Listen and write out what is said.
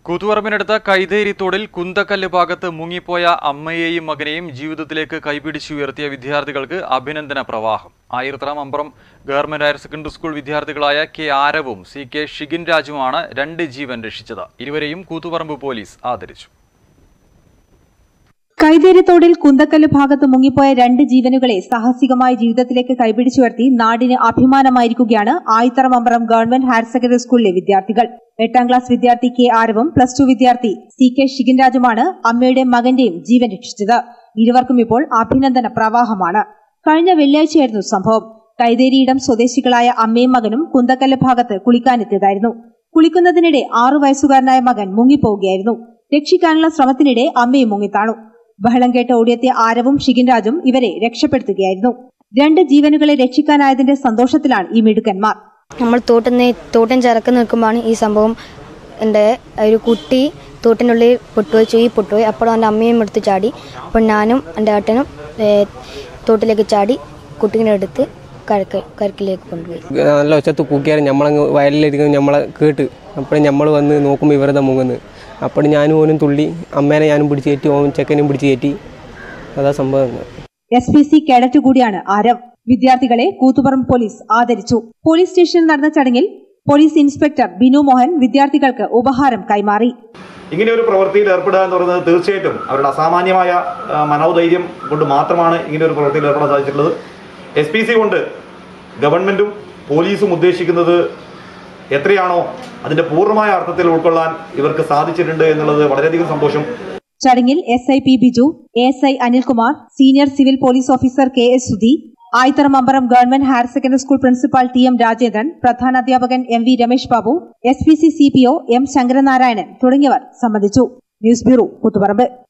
കൂത്തുപറമ്പിനടുത്ത കൈതേരി തോടിൽ കുന്തക്കല്ല് ഭാഗത്ത് മുങ്ങിപ്പോയ അമ്മയെയും മകനെയും ജീവിതത്തിലേക്ക് കൈപിടിച്ചുയർത്തിയ വിദ്യാർത്ഥികൾക്ക് അഭിനന്ദന പ്രവാഹം Ayithara Ambaram government higher secondary school വിദ്യാർത്ഥികളായ കെ ആരവും സി കെ ഷിഗിൻ രാജുമാണ് രണ്ട് ജീവൻ രക്ഷിച്ചത് ഇരുവരെയും കൂത്തുപറമ്പ് പോലീസ് ആദരിച്ചു കൈതേരിത്തോടിൽ കുന്തക്കല്ല് ഭാഗത്ത് മുങ്ങിപ്പോയ രണ്ട് ജീവനുകളെ സാഹസികമായ ജീവിതത്തിലേക്ക് കൈപിടിച്ചുയർത്തി നാടിന് അഭിമാനമായിരിക്കുകയാണ് ആയിത്തറമമ്പറം ഗവൺമെന്റ് ഹയർ സെക്കൻഡറി സ്കൂളിലെ വിദ്യാർത്ഥികൾ എട്ടാം ക്ലാസ് വിദ്യാർത്ഥി കെ ആരവും പ്ലസ് ടു വിദ്യാർത്ഥി സി കെ ഷിഗിൻ രാജുമാണ് അമ്മയുടെയും മകന്റെയും ജീവൻ രക്ഷിച്ചത് ഇരുവർക്കും ഇപ്പോൾ അഭിനന്ദന പ്രവാഹമാണ് കഴിഞ്ഞ വെള്ളിയാഴ്ചയായിരുന്നു സംഭവം കൈതേരിയിടം സ്വദേശികളായ അമ്മയും മകനും കുന്തക്കല്ല് ഭാഗത്ത് കുളിക്കാനെത്തിയതായിരുന്നു കുളിക്കുന്നതിനിടെ ആറു വയസ്സുകാരനായ മകൻ മുങ്ങിപ്പോവുകയായിരുന്നു രക്ഷിക്കാനുള്ള ശ്രമത്തിനിടെ അമ്മയും മുങ്ങിത്താണു ബഹളം കേട്ട് ഓടിയെത്തിയ ആരവും ഷിഗിൻ രാജും ഇവരെ രക്ഷപ്പെടുത്തുകയായിരുന്നു രണ്ട് ജീവനുകളെ രക്ഷിക്കാനായതിന്റെ സന്തോഷത്തിലാണ് ഈ മിടുക്കന്മാർ നമ്മൾ തോട്ടിൽ നിന്ന് തോട്ടം ചിറക്ക് നിൽക്കുമ്പോഴാണ് ഈ സംഭവം എൻ്റെ ഒരു കുട്ടി തോട്ടിനുള്ളിൽ പൊട്ടുവെച്ചു ഈ പൊട്ടുപോയി അപ്പോൾ എൻ്റെ അമ്മയും എടുത്ത് ചാടി അപ്പോൾ ഞാനും എൻ്റെ ഏട്ടനും ഏ, തോട്ടിലേക്ക് ചാടി കുട്ടീനെ എടുത്ത് കരക്ക് കരക്കിലേക്ക് കൊണ്ടുപോയി നല്ല ഒച്ചത്ത് കൂക്കിയാൽ നമ്മളങ്ങ് വയലിലിരിക്കുന്ന നമ്മളെ കേട്ട് അപ്പോഴും നമ്മൾ വന്ന് നോക്കുമ്പോൾ ഇവരതാ മുങ്ങുന്നത് അപ്പോൾ ഞാനും ഓനും തുള്ളി അമ്മേനെ ഞാനും പിടിച്ച് കയറ്റി ഓൻ ചെക്കനും പിടിച്ച് കയറ്റി അതാ സംഭവം എസ് പി സി കേഡറ്റ് കൂടിയാണ് ആരവ് വിദ്യാർത്ഥികളെ കൂത്തുപറമ്പ് പോലീസ് ആദരിച്ചു പോലീസ് സ്റ്റേഷനിൽ നടന്ന ചടങ്ങിൽ പോലീസ് ഇൻസ്പെക്ടർ ബിനു മോഹൻ വിദ്യാർത്ഥികൾക്ക് ഉപഹാരം കൈമാറി ഇങ്ങനെ ഒരു പ്രവൃത്തിയിൽ ഏർപ്പെടുക എന്ന് പറയുന്നത് തീർച്ചയായിട്ടും അവരുടെ അസാമാന്യമായ ആ, മനോധൈര്യം കൊണ്ട് മാത്രമാണ് ഇങ്ങനെ ഒരു പ്രവൃത്തിയിൽ ഏർപ്പെടാൻ സാധിച്ചിട്ടുള്ളത് എസ് പി സി കൊണ്ട് ഗവൺമെന്റും പോലീസും ഉദ്ദേശിക്കുന്നത് എത്രയാണോ അതിന്റെ പൂർണ്ണമായ അർത്ഥത്തിൽ ഉൾക്കൊള്ളാൻ ഇവർക്ക് സാധിച്ചിട്ടുണ്ട് എന്നുള്ളത് വളരെയധികം സന്തോഷം ചടങ്ങിൽ S I P Biju S I Anilkumar senior civil police officer K S Sudhi Ayitharamambaram government higher secondary school principal T M Rajendran പ്രധാനാധ്യാപകൻ M V Ramesh Babu S P C C P O M Sankaranarayanan തുടങ്ങിയവർ സംബന്ധിച്ചു ന്യൂസ് ബ്യൂറോ കൂത്തുപറമ്പ്